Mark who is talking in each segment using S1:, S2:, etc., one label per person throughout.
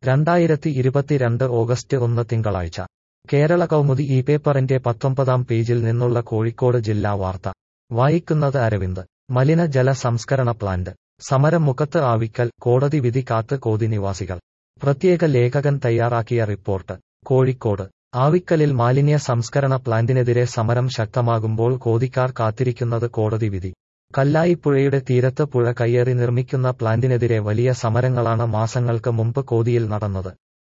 S1: രണ്ടായിരത്തി ഇരുപത്തിരണ്ട് ഓഗസ്റ്റ് ഒന്ന് തിങ്കളാഴ്ച കേരള കൗമുദി ഈ പേപ്പറിന്റെ പത്തൊമ്പതാം പേജിൽ നിന്നുള്ള കോഴിക്കോട് ജില്ലാ വാർത്ത വായിക്കുന്നത് അരവിന്ദ് മലിനജല സംസ്കരണ പ്ലാന്റ് സമരം മുഖത്ത് ആവിക്കൽ കോടതി വിധി കാത്ത് കോതി നിവാസികൾ പ്രത്യേക ലേഖകൻ തയ്യാറാക്കിയ റിപ്പോർട്ട് കോഴിക്കോട് ആവിക്കലിൽ മാലിന്യ സംസ്കരണ പ്ലാന്റിനെതിരെ സമരം ശക്തമാകുമ്പോൾ കോതിക്കാർ കാത്തിരിക്കുന്നത് കോടതി വിധി കല്ലായിപ്പുഴയുടെ തീരത്ത് പുഴ കയ്യേറി നിർമ്മിക്കുന്ന പ്ലാന്റിനെതിരെ വലിയ സമരങ്ങളാണ് മാസങ്ങൾക്ക് മുമ്പ് കോതിയിൽ നടന്നത്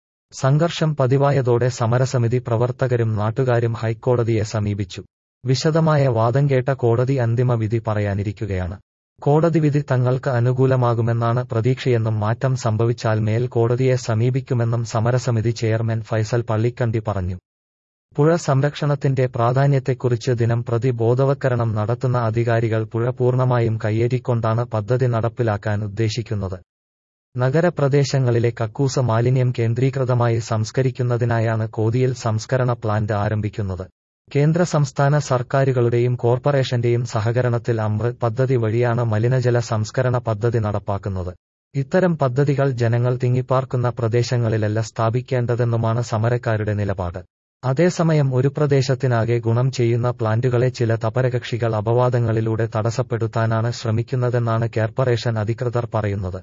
S1: സംഘർഷം പതിവായതോടെ സമരസമിതി പ്രവർത്തകരും നാട്ടുകാരും ഹൈക്കോടതിയെ സമീപിച്ചു വിശദമായ വാദം കേട്ട കോടതി അന്തിമ വിധി പറയാനിരിക്കുകയാണ് കോടതി വിധി തങ്ങൾക്ക് അനുകൂലമാകുമെന്നാണ് പ്രതീക്ഷയെന്നും മാറ്റം സംഭവിച്ചാൽ മേൽ കോടതിയെ സമീപിക്കുമെന്നും സമരസമിതി ചെയർമാൻ ഫൈസൽ പള്ളിക്കണ്ടി പറഞ്ഞു പുഴ സംരക്ഷണത്തിന്റെ പ്രാധാന്യത്തെക്കുറിച്ച് ദിനം പ്രതി ബോധവത്കരണം നടത്തുന്ന അധികാരികൾ പുഴ പൂർണ്ണമായും കയ്യേറ്റിക്കൊണ്ടാണ് പദ്ധതി നടപ്പിലാക്കാൻ ഉദ്ദേശിക്കുന്നത് നഗരപ്രദേശങ്ങളിലെ കക്കൂസ മാലിന്യം കേന്ദ്രീകൃതമായി സംസ്കരിക്കുന്നതിനായാണ് കോതിയിൽ സംസ്കരണ പ്ലാന്റ് ആരംഭിക്കുന്നത് കേന്ദ്ര സംസ്ഥാന സർക്കാരുകളുടെയും കോർപ്പറേഷന്റെയും സഹകരണത്തിൽ അമൃത് പദ്ധതി വഴിയാണ് മലിനജല സംസ്കരണ പദ്ധതി നടപ്പാക്കുന്നത് ഇത്തരം പദ്ധതികൾ ജനങ്ങൾ തിങ്ങിപ്പാർക്കുന്ന പ്രദേശങ്ങളിലല്ല സ്ഥാപിക്കേണ്ടതെന്നുമാണ് സമരക്കാരുടെ നിലപാട് അതേസമയം ഒരു പ്രദേശത്തിനാകെ ഗുണം ചെയ്യുന്ന പ്ലാന്റുകളെ ചില തപരകക്ഷികൾ അപവാദങ്ങളിലൂടെ തടസ്സപ്പെടുത്താനാണ് ശ്രമിക്കുന്നതെന്നാണ് കോർപ്പറേഷൻ അധികൃതർ പറയുന്നത്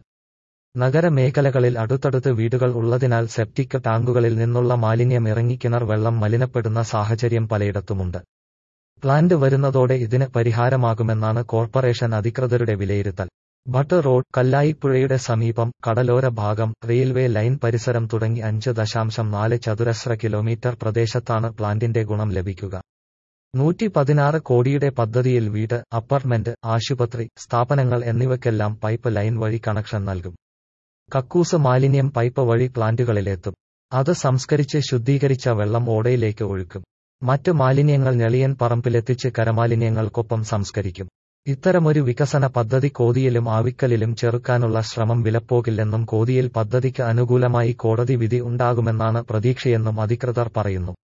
S1: നഗരമേഖലകളിൽ അടുത്തടുത്ത് വീടുകൾ ഉള്ളതിനാൽ സെപ്റ്റിക് ടാങ്കുകളിൽ നിന്നുള്ള മാലിന്യം ഇറങ്ങി കിണർ വെള്ളം മലിനപ്പെടുന്ന സാഹചര്യം പലയിടത്തുമുണ്ട് പ്ലാന്റ് വരുന്നതോടെ ഇതിന് പരിഹാരമാകുമെന്നാണ് കോർപ്പറേഷൻ അധികൃതരുടെ വിലയിരുത്തൽ ഭട്ട് റോഡ് കല്ലായിപ്പുഴയുടെ സമീപം കടലോര ഭാഗം റെയിൽവേ ലൈൻ പരിസരം തുടങ്ങി അഞ്ച് ദശാംശം നാല് ചതുരശ്ര കിലോമീറ്റർ പ്രദേശത്താണ് പ്ലാന്റിന്റെ ഗുണം ലഭിക്കുക നൂറ്റി പതിനാറ് കോടിയുടെ പദ്ധതിയിൽ വീട് അപ്പാർട്ട്മെന്റ് ആശുപത്രി സ്ഥാപനങ്ങൾ എന്നിവയ്ക്കെല്ലാം പൈപ്പ് ലൈൻ വഴി കണക്ഷൻ നൽകും കക്കൂസ് മാലിന്യം പൈപ്പ് വഴി പ്ലാന്റുകളിലെത്തും അത് സംസ്കരിച്ച് ശുദ്ധീകരിച്ച വെള്ളം ഓടയിലേക്ക് ഒഴുക്കും മറ്റ് മാലിന്യങ്ങൾ ഞെളിയൻ പറമ്പിലെത്തിച്ച് കരമാലിന്യങ്ങൾക്കൊപ്പം സംസ്കരിക്കും ഇത്തരമൊരു വികസന പദ്ധതി കോതിയിലും ആവിക്കലിലും ചെറുക്കാനുള്ള ശ്രമം വിലപ്പോകില്ലെന്നും കോതിയിൽ പദ്ധതിക്ക് അനുകൂലമായി കോടതി വിധി ഉണ്ടാകുമെന്നാണ് പ്രതീക്ഷയെന്നും അധികൃതർ പറയുന്നു